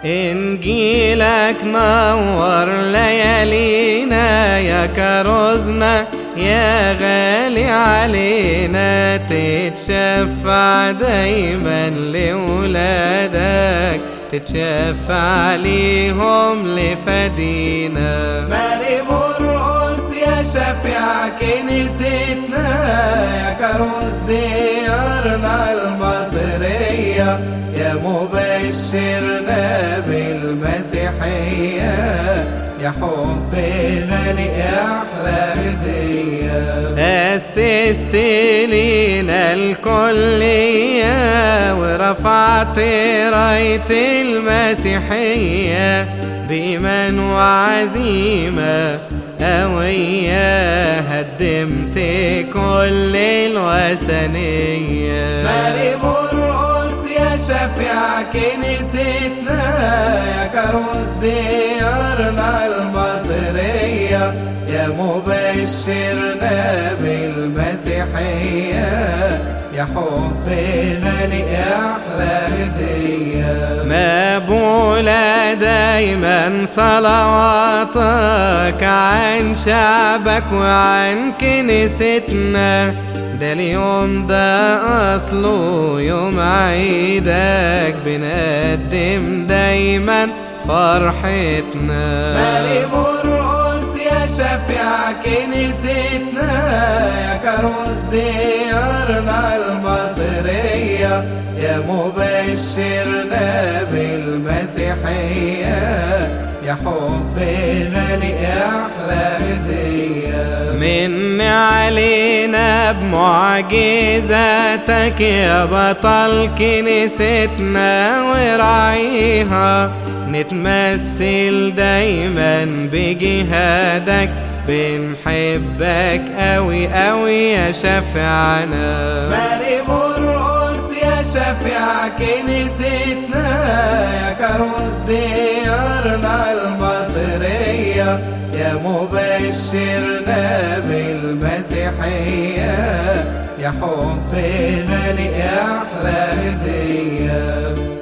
إنجيلك نور ليالينا يا كرزنا يا غالي علينا تتشفع دايما لولادك تتشفع ليهم لفدينا مالي مرقص يا شفيع كنيستنا يا كروس ديارنا المصرية يا مبشرنا بالمسيحية يا حب غالي أحلى هدية أسست لينا الكلية ورفعت راية المسيحية بإيمان وعزيمة قوية هدمت كل الوثنية مالي مرقص يا شفيع كنيستنا يا كروس ديارنا المصرية يا مبشرنا بالمسيحية يا حب غالي أحلى هدية مقبولة دايما صلواتك عن شعبك وعن كنيستنا ده اليوم ده أصله يوم عيدك بنقدم دايما فرحتنا مالي مرقص يا شفيع كنيستنا يا كروس ديارنا المصرية يا مبشرنا بالمسيحية يا حب غالي أحلى هدية من علينا بمعجزاتك يا بطل كنيستنا وراعيها نتمثل دايما بجهادك بنحبك قوي قوي يا شفعنا مالي مرقص يا شفيع كنيستنا يا كروس ديارنا المصرية يا مبشرنا بالمسيحية يا حب غالي أحلى هدية